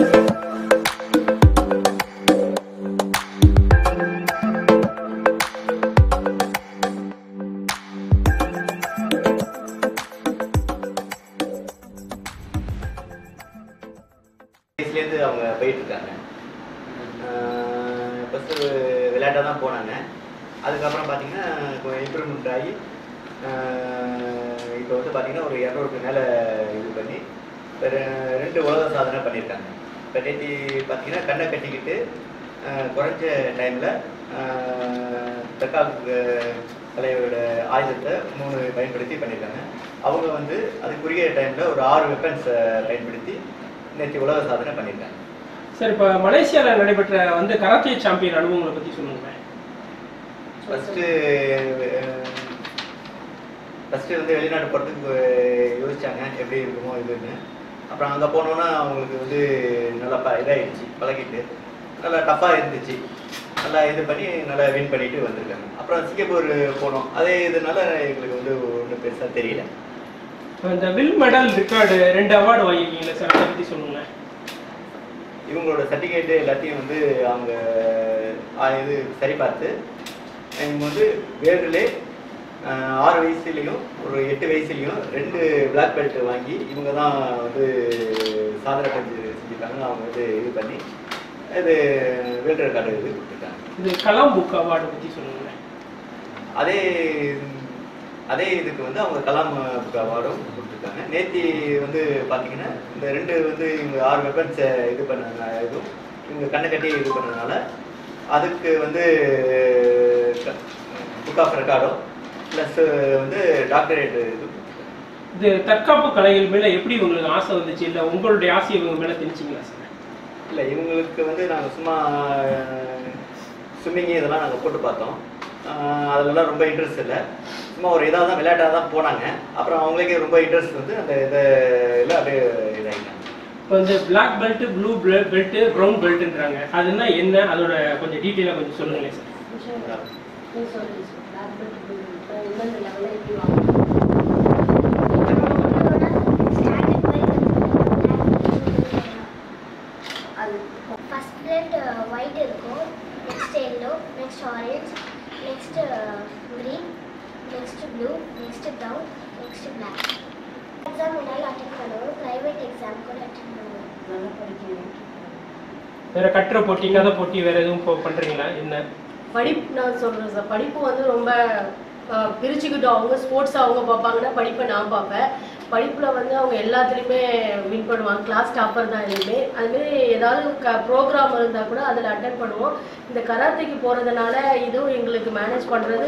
வயசுலேருந்து அவங்க போயிட்டு இருக்காங்க ஃபஸ்ட்டு விளையாட்டாக தான் போனாங்க அதுக்கப்புறம் பார்த்தீங்கன்னா இப்போ இம்ப்ரூவ்மெண்ட் ஆகி இப்போ வந்து பார்த்தீங்கன்னா ஒரு இரநூறுக்கு மேலே இது பண்ணி இப்ப ரெ- ரெண்டு உலக சாதனை பண்ணியிருக்காங்க இப்போ நேற்று பார்த்தீங்கன்னா கண்ணை கட்டிக்கிட்டு ஆஹ், குறைஞ்ச டைமில் தற்காப்பு கலையோட ஆயுதத்தை மூணு பயன்படுத்தி பண்ணியிருக்காங்க அவங்க வந்து அதுக்குரிய டைமில் ஒரு ஆறு வெப்பன்ஸை பயன்படுத்தி நேற்று உலக சாதனை பண்ணியிருக்காங்க சார் இப்போ மலேசியாவில் நடைபெற்ற வந்து கராத்தே சாம்பியன் அனுபவங்களை பற்றி சொல்லுங்களேன் ஃபஸ்ட்டு ஃபஸ்ட்டு வந்து வெளிநாடு போகிறதுக்கு யோசிச்சாங்க எப்படி இருக்குமோ இதுன்னு அப்புறம் அங்கே போனோன்னா அவங்களுக்கு வந்து நல்லா ப இதாகிடுச்சு பழகிட்டு நல்லா டஃப்பாக இருந்துச்சு நல்லா இது பண்ணி நல்லா வின் பண்ணிட்டு வந்திருக்காங்க அப்புறம் சிங்கப்பூர் போனோம் அதே இதனால எங்களுக்கு வந்து ஒன்றும் பெருசாக தெரியல இப்போ இந்த வில் மெடல் ரெக்கார்டு ரெண்டு அவார்டு வாங்கியிருக்கீங்களா சார் அதை பற்றி சொல்லுங்களேன் இவங்களோட சர்டிஃபிகேட்டு எல்லாத்தையும் வந்து அவங்க ஆ, இது சரி பார்த்து இவங்க வந்து வேர்லே ஆறு வயசுலேயும் ஒரு எட்டு வயசுலேயும் ரெண்டு பிளாக் பெல்ட் வாங்கி இவங்க தான் வந்து சாதனை செஞ்சு செஞ்சுருக்காங்க அவங்க வந்து இது பண்ணி இது வேர்ல்டு ரெக்கார்டு இது கொடுத்துருக்காங்க இது கலாம் புக் அவார்டு பற்றி சொல்லுங்களேன் அதே அதே இதுக்கு வந்து அவங்க கலாம் புக் அவார்டும் கொடுத்துருக்காங்க நேத்தி வந்து பார்த்தீங்கன்னா இந்த ரெண்டு வந்து இவங்க ஆறு வெப்பன்ஸை இது பண்ண இதுவும் இவங்க கண்ணை கட்டி இது பண்ணதுனால அதுக்கு வந்து புக் ஆஃப் ரெக்கார்டும் ப்ளஸ் வந்து டாக்டரேட் இது இது தற்காப்பு கலைகள் மேலே எப்படி உங்களுக்கு ஆசை வந்துச்சு இல்லை உங்களுடைய ஆசையை இவங்க மேலே திணிச்சிங்களா சார் இல்லை இவங்களுக்கு வந்து நாங்கள் சும்மா ஸ்விம்மிங்கு இதெல்லாம் நாங்கள் போட்டு பார்த்தோம் ஆஹ் அதுலலாம் ரொம்ப இன்ட்ரெஸ்ட் இல்லை சும்மா ஒரு இதாக தான் விளையாட்டாக தான் போனாங்க அப்புறம் அவங்களுக்கே ரொம்ப இன்ட்ரெஸ்ட் வந்து அந்த இதை இல்லை அப்படியே இதாகிட்டாங்க இப்போ இந்த black belt blue belt brown பெல்ட்ன்றாங்க அதுனா என்ன அதோட கொஞ்சம் டீட்டெயிலாக கொஞ்சம் சொல்லுங்களேன் சார் நீ சொல்லு பிளாக் பெல்ட் ப்ளூ பெல்ட் எந்தெந்த லெவலில் எப்படி வாங்கணும் அது ஃபர்ஸ்ட் பிளட் ஒயிட் இருக்கும் next yellow next orange next green next blue next brown next black exam என்னால் அட்டன் பண்ணுவோம் ப்ரைவேட் எக்ஸாம் கூட அட்டன் பண்ணுவோம் நல்லா படிக்கணும் வேற கட்டுரை போட்டி கதை போட்டி வேற எதுவும் இப்போ பண்றீங்களா என்ன படிப்பு நான் சொல்கிறேன் சார் படிப்பு வந்து ரொம்ப ஆஹ், பிரிச்சுக்கிட்டோம் அவங்க ஸ்போர்ட்ஸ் அவங்க பார்ப்பாங்கன்னா படிப்பை நான் பார்ப்பேன் படிப்பில் வந்து அவங்க எல்லாத்துலேயுமே வின் பண்ணுவாங்க கிளாஸ் டாப்பர் தான் எதுவுமே அதுமாரி ஏதாவது க ப்ரோக்ராம் இருந்தால் கூட அதில் அட்டன் பண்ணுவோம் இந்த கராத்தைக்கு போகிறதுனால இதுவும் எங்களுக்கு மேனேஜ் பண்ணுறது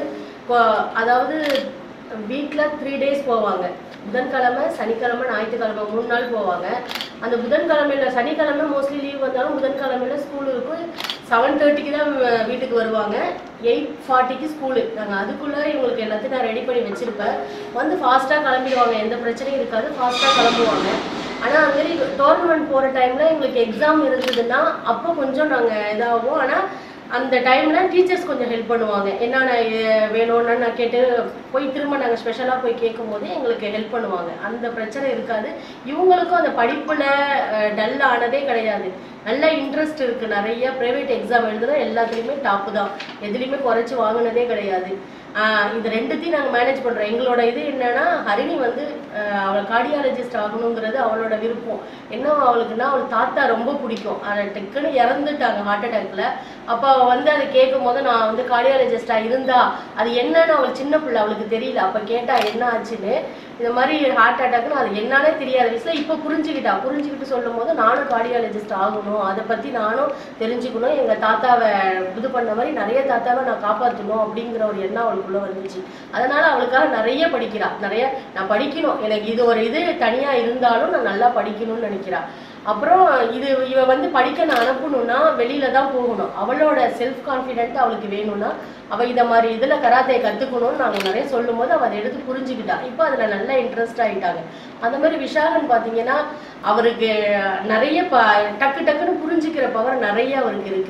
அதாவது வீக்கில் த்ரீ டேஸ் போவாங்க புதன்கிழமை சனிக்கிழமை ஞாயிற்றுக்கிழமை மூணு நாள் போவாங்க அந்த புதன்கிழமையில சனிக்கிழமை மோஸ்ட்லி லீவ் வந்தாலும் புதன்கிழமையில ஸ்கூல் இருக்கும் செவன் தேர்ட்டிக்கு தான் வ- வீட்டுக்கு வருவாங்க எயிட் ஃபார்ட்டிக்கு ஸ்கூலு நாங்கள் அதுக்குள்ளே இவங்களுக்கு எல்லாத்தையும் நான் ரெடி பண்ணி வச்சுருப்பேன் வந்து ஃபாஸ்ட்டாக கிளம்பிடுவாங்க எந்த பிரச்சனையும் இருக்காது ஃபாஸ்ட்டாக கிளம்புவாங்க ஆனால் அது மாதிரி டோர்னமெண்ட் போகிற டைமில் எங்களுக்கு எக்ஸாம் இருந்ததுன்னா அப்போ கொஞ்சம் நாங்கள் இதாகும் ஆனால் அந்த டைமில் டீச்சர்ஸ் கொஞ்சம் ஹெல்ப் பண்ணுவாங்க என்னென்ன அஹ், வேணும்னு நான் கேட்டு போய் திரும்ப நாங்கள் ஸ்பெஷலாக போய் கேட்கும் போது எங்களுக்கு ஹெல்ப் பண்ணுவாங்க அந்த பிரச்சனை இருக்காது இவங்களுக்கும் அந்த படிப்பில் டல் ஆனதே கிடையாது நல்ல இன்ட்ரெஸ்ட் இருக்குது நிறைய ப்ரைவேட் எக்ஸாம் எழுதுனா எல்லாத்துலேயுமே டாப்பு தான் எதுலேயுமே குறைச்சி வாங்கினதே கிடையாது ஆஹ் இது ரெண்டுத்தையும் நாங்கள் மேனேஜ் பண்ணுறோம் எங்களோட இது என்னன்னா ஹரிணி வந்து ஆஹ் அவள் கார்டியாலஜிஸ்ட் ஆகணுங்கிறது அவளோட விருப்பம் என்ன அவளுக்குன்னா அவள் தாத்தா ரொம்ப பிடிக்கும் அதை டக்குன்னு இறந்துட்டாங்க ஹார்ட் அட்டாக்ல அப்போ அவள் வந்து அதை கேட்கும் போது நான் வந்து கார்டியாலஜிஸ்டாக இருந்தா அது என்னன்னு அவள் சின்ன பிள்ளை அவளுக்கு தெரியல அப்போ கேட்டா என்ன ஆச்சுன்னு இந்த மாதிரி ஹார்ட் அட்டாக்னு அது என்னன்னே தெரியாத வயசுல இப்போ புரிஞ்சுக்கிட்டா புரிஞ்சுக்கிட்டு சொல்லும் போது நானும் கார்டியாலஜிஸ்ட் ஆகணும் அதை பற்றி நானும் தெரிஞ்சுக்கணும் எங்கள் தாத்தாவை இது பண்ண மாதிரி நிறைய தாத்தாவை நான் காப்பாற்றணும் அப்படிங்கிற ஒரு எண்ணம் அவளுக்குள்ள வந்துச்சு அதனால அவளுக்காக நிறைய படிக்கிறா நிறைய நான் படிக்கணும் எனக்கு இது ஒரு இது தனியாக இருந்தாலும் நான் நல்லா படிக்கணும்னு நினைக்கிறா அப்புறம் இது இவ வந்து படிக்க நான் அனுப்பணும்னா வெளியில தான் போகணும் அவளோட செல்ஃப் கான்ஃபிடென்ட் அவளுக்கு வேணும்னா அவ இத மாதிரி இதுல கராத்தே கத்துக்கணும்னு நாங்க நிறைய சொல்லும் போது அவ அதை எடுத்து புரிஞ்சுக்கிட்டா இப்போ அதுல நல்ல இன்ட்ரெஸ்ட் ஆயிட்டாங்க அந்த மாதிரி விஷாலன் பாத்தீங்கன்னா அவருக்கு நிறைய ப டக்கு டக்குன்னு புரிஞ்சுக்கிற பவர் நிறைய அவருக்கு இருக்கு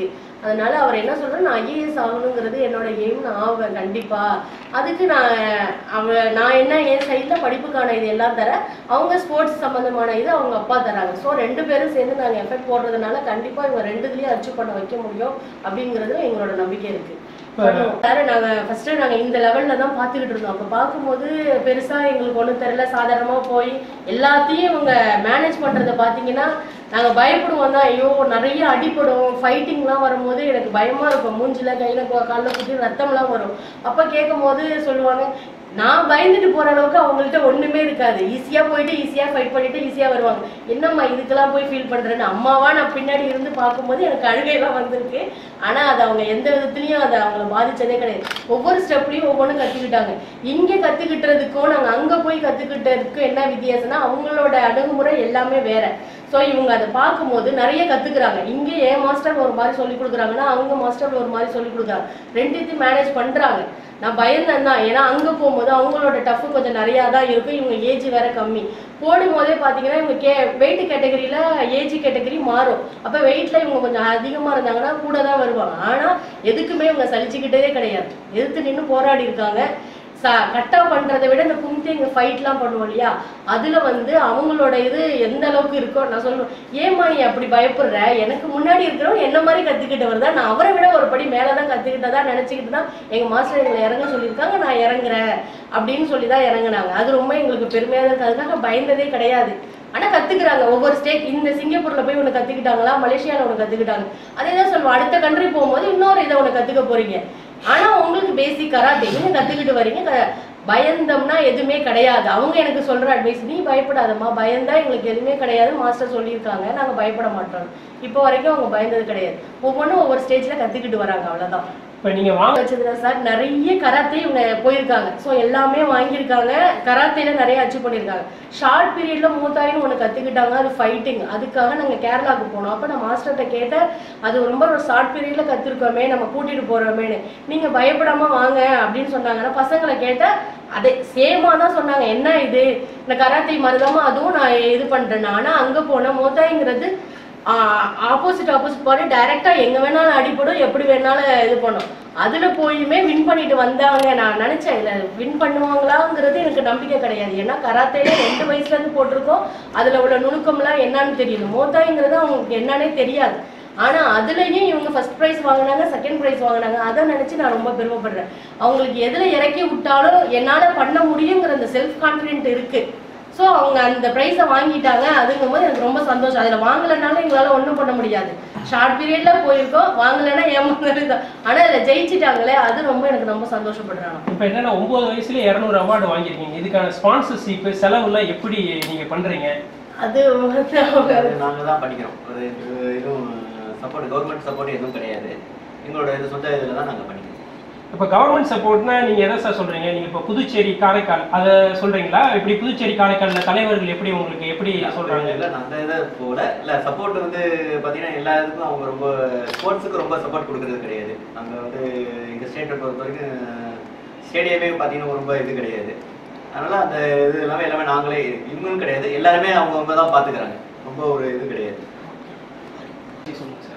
அதனால அவர் என்ன சொல்றாரு நான் ஐஏஎஸ் ஆகணுங்கிறது என்னோட எய்ம் நான் ஆவேன் கண்டிப்பா அதுக்கு நான் அவ நான் என்ன என் சைடில் படிப்புக்கான இது எல்லாம் தரேன் அவங்க ஸ்போர்ட்ஸ் சம்மந்தமான இது அவங்க அப்பா தராங்க ஸோ ரெண்டு பேரும் சேர்ந்து நாங்கள் எஃபெக்ட் போடுறதுனால கண்டிப்பாக இவங்க ரெண்டுத்துலேயும் அச்சீவ் பண்ண வைக்க முடியும் அப்படிங்கிறது எங்களோட நம்பிக்கை இருக்கு பண்ணுவோம். வேற நாங்க ஃபர்ஸ்ட் நாங்க இந்த லெவல்ல தான் பார்த்துக்கிட்டு இருந்தோம் அப்ப பார்க்கும்போது பெருசா எங்களுக்கு ஒண்ணும் தெரியல சாதாரணமா போய் எல்லாத்தையும் இவங்க மேனேஜ் பண்றத பாத்தீங்கன்னா நாங்க பயப்படுவோம் தான் ஐயோ நிறைய அடிபடும் ஃபைட்டிங்லாம் வரும்போது எனக்கு பயமா இருக்கும் மூஞ்சில கையில கா- கால்ல குத்தி ரத்தம்லாம் வரும் அப்ப கேட்கும் போது சொல்லுவாங்க நான் பயந்துட்டு போற அளவுக்கு அவங்கள்ட்ட ஒண்ணுமே இருக்காது ஈஸியா போயிட்டு ஈஸியா ஃபைட் பண்ணிட்டு ஈஸியா வருவாங்க என்னம்மா இதுக்கெல்லாம் போய் ஃபீல் பண்றேன்னு அம்மாவா நான் பின்னாடி இருந்து பார்க்கும்போது எனக்கு அழுகையெல்லாம் வந்திருக்கு ஆனா அது அவங்க எந்த விதத்துலயும் அதை அவங்கள பாதிச்சதே கிடையாது ஒவ்வொரு ஸ்டெப்லயும் ஒவ்வொன்றும் கத்துக்கிட்டாங்க இங்க கத்துக்கிட்டதுக்கும் நாங்க அங்க போய் கத்துக்கிட்டதுக்கும் என்ன வித்தியாசம்னா அவங்களோட அணுகுமுறை எல்லாமே வேற ஸோ இவங்க அதை பார்க்கும்போது நிறைய கத்துக்கிறாங்க இங்க என் மாஸ்டர் ஒரு மாதிரி சொல்லி கொடுக்குறாங்கன்னா அவங்க மாஸ்டர் ஒரு மாதிரி சொல்லி கொடுக்குறாங்க ரெண்டுத்தையும் மேனேஜ் பண்றாங்க நான் பயந்தேன் தான் ஏன்னா அங்க போகும்போது அவங்களோட டஃப் கொஞ்சம் நிறையா தான் இருக்கும் இவங்க ஏஜ் வேற கம்மி போடும் போதே பார்த்தீங்கன்னா இவங்க கே வெயிட் கேட்டகரியில ஏஜ் கேட்டகரி மாறும் அப்போ வெயிட்ல இவங்க கொஞ்சம் அதிகமா இருந்தாங்கன்னா கூட தான் வருவாங்க ஆனா எதுக்குமே இவங்க சலிச்சுக்கிட்டதே கிடையாது எதிர்த்து நின்று போராடி இருக்காங்க ச கட்டா பண்றதை விட இந்த கும்தி இங்க ஃபைட்லாம் பண்ணுவோம் இல்லையா அதுல வந்து அவங்களோட இது எந்த அளவுக்கு இருக்கோ நான் சொல்லுவேன் ஏம்மா நீ அப்படி பயப்படுற எனக்கு முன்னாடி இருக்கிறவன் என்ன மாதிரி கத்துக்கிட்டவர் தான் நான் அவரை விட ஒரு படி மேல தான் கத்துக்கிட்டதா நினைச்சுக்கிட்டு தான் எங்க மாஸ்டர் எங்களை இறங்க சொல்லியிருக்காங்க நான் இறங்குறேன் அப்படின்னு சொல்லி தான் இறங்குனாங்க அது ரொம்ப எங்களுக்கு பெருமையா தான் இருக்கு அதுக்காக பயந்ததே கிடையாது ஆனா கத்துக்கிறாங்க ஒவ்வொரு ஸ்டேட் இந்த சிங்கப்பூர்ல போய் ஒன்று கத்துக்கிட்டாங்களா மலேசியால ஒன்று கத்துக்கிட்டாங்க அதே தான் சொல்லுவோம் அடுத்த கண்ட்ரி போகும்போது இன்னொரு இதை ஒன்று கத்துக்க போறீங்க ஆனா உங்களுக்கு பேசிக் கராத்தே நீங்க கத்துக்கிட்டு வரீங்க க- பயந்தோம்னா எதுவுமே கிடையாது அவங்க எனக்கு சொல்ற அட்வைஸ் நீ பயப்படாதம்மா பயந்தா எங்களுக்கு எதுவுமே கிடையாது மாஸ்டர் சொல்லியிருக்காங்க நாங்க பயப்பட மாட்டோம் இப்போ வரைக்கும் அவங்க பயந்தது கிடையாது ஒவ்வொன்றும் ஒவ்வொரு ஸ்டேஜ்ல கத்துக்கிட்டு வராங்க அவ்வளவுதான் இப்போ நீங்க வாங்க வச்சதுல சார் நிறைய கராத்தே இவங்க போயிருக்காங்க ஸோ எல்லாமே வாங்கியிருக்காங்க கராத்தேல நிறைய அச்சீவ் பண்ணியிருக்காங்க ஷார்ட் பீரியட்ல மூத்தாயின்னு ஒன்று கத்துக்கிட்டாங்க அது ஃபைட்டிங் அதுக்காக நாங்கள் கேரளாவுக்கு போனோம் அப்போ நான் மாஸ்டர்கிட்ட கேட்டேன் அது ரொம்ப ஒரு ஷார்ட் பீரியட்ல கத்துருக்கோமே நம்ம கூட்டிட்டு போறோமேன்னு நீங்க பயப்படாம வாங்க அப்படின்னு சொன்னாங்கன்னா பசங்களை கேட்டேன் அதே சேமா தான் சொன்னாங்க என்ன இது இந்த கராத்தே மாதிரிதாம்மா அதுவும் நான் இது பண்றேன் ஆனா அங்க போனா மூத்தாய்ங்கிறது ஆப்போசிட் ஆப்போசிட் பாரு டைரக்டா எங்க வேணாலும் அடிபடும் எப்படி வேணாலும் இது பண்ணும் அதுல போயுமே வின் பண்ணிட்டு வந்தாங்க நான் நினைச்சேன் இதுல வின் பண்ணுவாங்களாங்கிறது எனக்கு நம்பிக்கை கிடையாது ஏன்னா கராத்தேல ரெண்டு வயசுல இருந்து போட்டிருக்கோம் அதுல உள்ள நுணுக்கம்லாம் என்னன்னு தெரியுது மோத்தாய்ங்கிறது அவங்களுக்கு என்னன்னே தெரியாது ஆனா அதுலயும் இவங்க ஃபர்ஸ்ட் ப்ரைஸ் வாங்கினாங்க செகண்ட் ப்ரைஸ் வாங்கினாங்க அதை நினைச்சு நான் ரொம்ப பெருமைப்படுறேன் அவங்களுக்கு எதுல இறக்கி விட்டாலும் என்னால பண்ண முடியுங்கிற அந்த செல்ஃப் கான்ஃபிடென்ட் இருக்கு ஸோ அவங்க அந்த ப்ரைஸை வாங்கிட்டாங்க அதுங்கும்போது எனக்கு ரொம்ப சந்தோஷம் அதில் வாங்கலைனாலும் எங்களால் ஒன்றும் பண்ண முடியாது ஷார்ட் பீரியட்ல போயிருக்கோம் வாங்கலைன்னா ஏமாந்தது தான் ஆனால் அதில் ஜெயிச்சிட்டாங்களே அது ரொம்ப எனக்கு ரொம்ப சந்தோஷப்படுறாங்க இப்போ என்னன்னா ஒன்பது வயசுல இரநூறு அவார்டு வாங்கியிருக்கீங்க இதுக்கான ஸ்பான்சர்ஷிப் செலவுலாம் எப்படி நீங்க பண்றீங்க அது வந்து அவங்க அது நாங்கள் தான் பண்ணிக்கிறோம் ஒரு இது- இதுவும் சப்போர்ட் கவர்மெண்ட் சப்போர்ட் எதுவும் கிடையாது எங்களோட இது சொந்த இதில் தான் நாங்கள் பண்ணிக்கிறோம் இப்போ கவர்மெண்ட் சப்போர்ட்னா நீங்க எதை சார் சொல்றீங்க நீங்க இப்போ புதுச்சேரி காரைக்கால் அதை சொல்றீங்களா இப்படி புதுச்சேரி காரைக்கால்ல தலைவர்கள் எப்படி உங்களுக்கு எப்படி சொல்றாங்க இல்லை நான் அந்த இதை போல இல்லை சப்போர்ட் வந்து பார்த்தீங்கன்னா எல்லா இதுக்கும் அவங்க ரொம்ப ஸ்போர்ட்ஸுக்கு ரொம்ப சப்போர்ட் கொடுக்கறது கிடையாது அங்கே வந்து எங்கள் ஸ்டேட்டை பொறுத்த வரைக்கும் ஸ்டேடியமே பார்த்தீங்கன்னா ரொம்ப இது கிடையாது அதனால அந்த இது எல்லாமே எல்லாமே நாங்களே இவங்களும் கிடையாது எல்லாருமே அவங்கவுங்க தான் பார்த்துக்கிறாங்க ரொம்ப ஒரு இது கிடையாது சொல்லுங்க சார்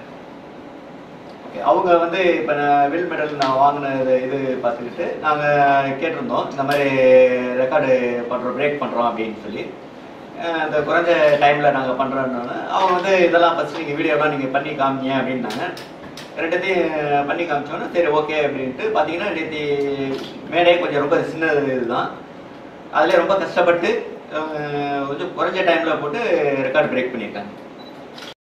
ஓகே அவங்க வந்து இப்போ நான் வில் மெடல் நான் வாங்கின இது இது பார்த்துக்கிட்டு நாங்கள் கேட்டிருந்தோம் இந்த மாதிரி ரெக்கார்டு பண்ணுறோம் பிரேக் பண்ணுறோம் அப்படின்னு சொல்லி அஹ் இந்த குறைஞ்ச டைமில் நாங்கள் பண்ணுறோன்னு அவங்க வந்து இதெல்லாம் ஃபஸ்ட் நீங்கள் வீடியோலாம் நீங்கள் பண்ணி காமிங்க அப்படின்னாங்க ரெண்டுத்தையும் பண்ணி காமிச்சோன்னே சரி ஓகே அப்படின்ட்டு பார்த்தீங்கன்னா நேற்று மேடையே கொஞ்சம் ரொம்ப சின்ன இதுதான் அதிலே ரொம்ப கஷ்டப்பட்டு அஹ் கொஞ்சம் குறைஞ்ச டைமில் போட்டு ரெக்கார்டு பிரேக் பண்ணியிருக்காங்க